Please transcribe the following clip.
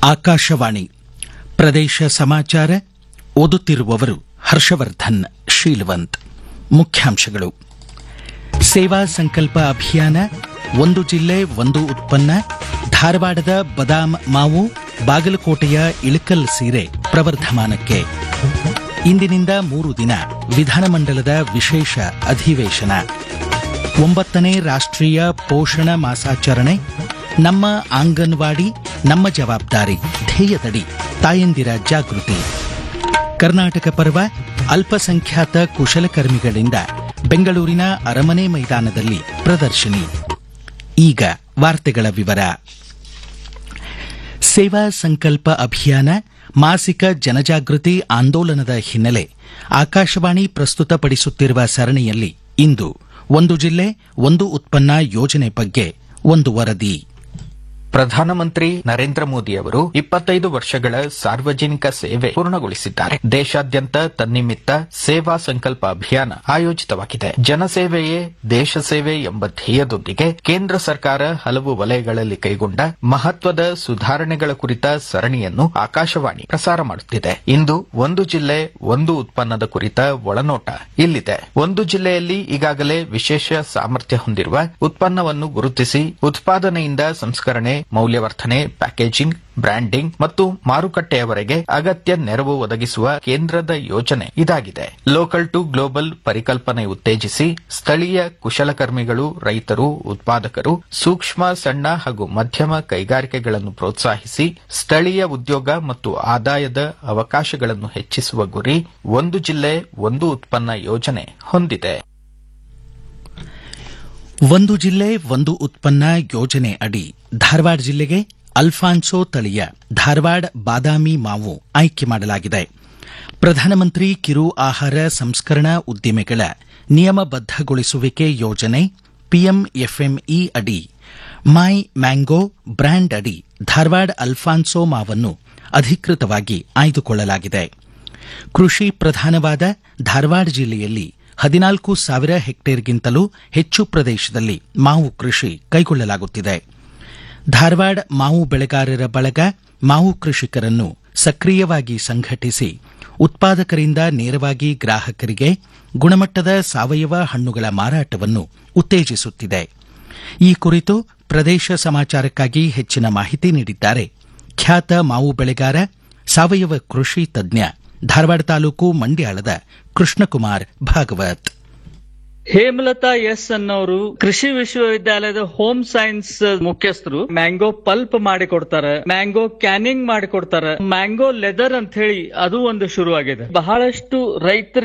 ಆಕಾಶವಾಣಿ ಪ್ರದೇಶ ಸಮಾಚಾರ ಓದುತ್ತಿರುವವರು ಹರ್ಷವರ್ಧನ್ ಶೀಲವಂತ್ ಮುಖ್ಯಾಂಶಗಳು ಸೇವಾ ಸಂಕಲ್ಪ ಅಭಿಯಾನ ಒಂದು ಜಿಲ್ಲೆ ಒಂದು ಉತ್ಪನ್ನ ಧಾರವಾಡದ ಬದಾಮ್ ಮಾವು ಬಾಗಲಕೋಟೆಯ ಇಳಕಲ್ ಸೀರೆ ಪ್ರವರ್ಧಮಾನಕ್ಕೆ ಇಂದಿನಿಂದ ಮೂರು ದಿನ ವಿಧಾನಮಂಡಲದ ವಿಶೇಷ ಅಧಿವೇಶನ ಒಂಬತ್ತನೇ ರಾಷ್ಟ್ರೀಯ ಪೋಷಣ ಮಾಸಾಚರಣೆ ನಮ್ಮ ಆಂಗನ್ವಾಡಿ ನಮ್ಮ ಜವಾಬ್ದಾರಿ ಧ್ಯೇಯದಡಿ ತಾಯಂದಿರ ಜಾಗೃತಿ ಕರ್ನಾಟಕ ಪರ್ವ ಅಲ್ಪಸಂಖ್ಯಾತ ಕುಶಲಕರ್ಮಿಗಳಿಂದ ಬೆಂಗಳೂರಿನ ಅರಮನೆ ಮೈದಾನದಲ್ಲಿ ಪ್ರದರ್ಶನಿ ಈಗ ವಾರ್ತೆಗಳ ವಿವರ ಸೇವಾ ಸಂಕಲ್ಪ ಅಭಿಯಾನ ಮಾಸಿಕ ಜನಜಾಗೃತಿ ಆಂದೋಲನದ ಹಿನ್ನೆಲೆ ಆಕಾಶವಾಣಿ ಪ್ರಸ್ತುತಪಡಿಸುತ್ತಿರುವ ಸರಣಿಯಲ್ಲಿ ಇಂದು ಒಂದು ಜಿಲ್ಲೆ ಒಂದು ಉತ್ಪನ್ನ ಯೋಜನೆ ಬಗ್ಗೆ ಒಂದು ವರದಿ ಪ್ರಧಾನಮಂತ್ರಿ ನರೇಂದ್ರ ಮೋದಿ ಅವರು ಇಪ್ಪತ್ತೈದು ವರ್ಷಗಳ ಸಾರ್ವಜನಿಕ ಸೇವೆ ಪೂರ್ಣಗೊಳಿಸಿದ್ದಾರೆ ದೇಶಾದ್ಯಂತ ತನ್ನಿಮಿತ್ತ ಸೇವಾ ಸಂಕಲ್ಪ ಅಭಿಯಾನ ಆಯೋಜಿತವಾಗಿದೆ ಜನಸೇವೆಯೇ ದೇಶ ಸೇವೆ ಎಂಬ ಧ್ಯೇಯದೊಂದಿಗೆ ಕೇಂದ್ರ ಸರ್ಕಾರ ಹಲವು ವಲಯಗಳಲ್ಲಿ ಕೈಗೊಂಡ ಮಹತ್ವದ ಸುಧಾರಣೆಗಳ ಕುರಿತ ಸರಣಿಯನ್ನು ಆಕಾಶವಾಣಿ ಪ್ರಸಾರ ಮಾಡುತ್ತಿದೆ ಇಂದು ಒಂದು ಜಿಲ್ಲೆ ಒಂದು ಉತ್ಪನ್ನದ ಕುರಿತ ಒಳನೋಟ ಇಲ್ಲಿದೆ ಒಂದು ಜಿಲ್ಲೆಯಲ್ಲಿ ಈಗಾಗಲೇ ವಿಶೇಷ ಸಾಮರ್ಥ್ಯ ಹೊಂದಿರುವ ಉತ್ಪನ್ನವನ್ನು ಗುರುತಿಸಿ ಉತ್ಪಾದನೆಯಿಂದ ಸಂಸ್ಕರಣೆ ಮೌಲ್ಯವರ್ಧನೆ ಪ್ಯಾಕೇಜಿಂಗ್ ಬ್ರ್ಯಾಂಡಿಂಗ್ ಮತ್ತು ಮಾರುಕಟ್ಟೆಯವರೆಗೆ ಅಗತ್ಯ ನೆರವು ಒದಗಿಸುವ ಕೇಂದ್ರದ ಯೋಜನೆ ಇದಾಗಿದೆ ಲೋಕಲ್ ಟು ಗ್ಲೋಬಲ್ ಪರಿಕಲ್ಪನೆ ಉತ್ತೇಜಿಸಿ ಸ್ಥಳೀಯ ಕುಶಲಕರ್ಮಿಗಳು ರೈತರು ಉತ್ಪಾದಕರು ಸೂಕ್ಷ್ಮ ಸಣ್ಣ ಹಾಗೂ ಮಧ್ಯಮ ಕೈಗಾರಿಕೆಗಳನ್ನು ಪ್ರೋತ್ಸಾಹಿಸಿ ಸ್ಥಳೀಯ ಉದ್ಯೋಗ ಮತ್ತು ಆದಾಯದ ಅವಕಾಶಗಳನ್ನು ಹೆಚ್ಚಿಸುವ ಗುರಿ ಒಂದು ಜಿಲ್ಲೆ ಒಂದು ಉತ್ಪನ್ನ ಯೋಜನೆ ಹೊಂದಿದೆ ಒಂದು ಜಿಲ್ಲೆ ಒಂದು ಉತ್ಪನ್ನ ಯೋಜನೆ ಅಡಿ ಧಾರವಾಡ ಜಿಲ್ಲೆಗೆ ಅಲ್ಫಾನ್ಸೋ ತಳಿಯ ಧಾರವಾಡ ಬಾದಾಮಿ ಮಾವು ಆಯ್ಕೆ ಮಾಡಲಾಗಿದೆ ಪ್ರಧಾನಮಂತ್ರಿ ಕಿರು ಆಹಾರ ಸಂಸ್ಕರಣಾ ಉದ್ದಿಮೆಗಳ ನಿಯಮಬದ್ದಗೊಳಿಸುವಿಕೆ ಯೋಜನೆ ಪಿಎಂಎಫ್ಎಂಇ ಅಡಿ ಮೈ ಮ್ಯಾಂಗೋ ಬ್ರ್ಯಾಂಡ್ ಅಡಿ ಧಾರವಾಡ ಅಲ್ಫಾನ್ಸೋ ಮಾವನ್ನು ಅಧಿಕೃತವಾಗಿ ಆಯ್ದುಕೊಳ್ಳಲಾಗಿದೆ ಕೃಷಿ ಪ್ರಧಾನವಾದ ಧಾರವಾಡ ಜಿಲ್ಲೆಯಲ್ಲಿ ಹದಿನಾಲ್ಕು ಸಾವಿರ ಹೆಕ್ಟೇರ್ಗಿಂತಲೂ ಹೆಚ್ಚು ಪ್ರದೇಶದಲ್ಲಿ ಮಾವು ಕೃಷಿ ಕೈಗೊಳ್ಳಲಾಗುತ್ತಿದೆ ಧಾರವಾಡ ಮಾವು ಬೆಳೆಗಾರರ ಬಳಗ ಮಾವು ಕೃಷಿಕರನ್ನು ಸಕ್ರಿಯವಾಗಿ ಸಂಘಟಿಸಿ ಉತ್ಪಾದಕರಿಂದ ನೇರವಾಗಿ ಗ್ರಾಹಕರಿಗೆ ಗುಣಮಟ್ಟದ ಸಾವಯವ ಹಣ್ಣುಗಳ ಮಾರಾಟವನ್ನು ಉತ್ತೇಜಿಸುತ್ತಿದೆ ಈ ಕುರಿತು ಪ್ರದೇಶ ಸಮಾಚಾರಕ್ಕಾಗಿ ಹೆಚ್ಚಿನ ಮಾಹಿತಿ ನೀಡಿದ್ದಾರೆ ಖ್ಯಾತ ಮಾವು ಬೆಳೆಗಾರ ಸಾವಯವ ಕೃಷಿ ತಜ್ಞ ಧಾರವಾಡ ತಾಲೂಕು ಮಂಡ್ಯಾಳದ ಕೃಷ್ಣಕುಮಾರ್ ಭಾಗವತ್ ಹೇಮಲತಾ ಎಸ್ ಅನ್ನೋರು ಕೃಷಿ ವಿಶ್ವವಿದ್ಯಾಲಯದ ಹೋಮ್ ಸೈನ್ಸ್ ಮುಖ್ಯಸ್ಥರು ಮ್ಯಾಂಗೋ ಪಲ್ಪ್ ಮಾಡಿ ಕೊಡ್ತಾರೆ ಮ್ಯಾಂಗೋ ಕ್ಯಾನಿಂಗ್ ಮಾಡಿ ಕೊಡ್ತಾರೆ ಮ್ಯಾಂಗೋ ಲೆದರ್ ಅಂತ ಹೇಳಿ ಅದು ಒಂದು ಶುರುವಾಗಿದೆ ಬಹಳಷ್ಟು ರೈತರಿಗೆ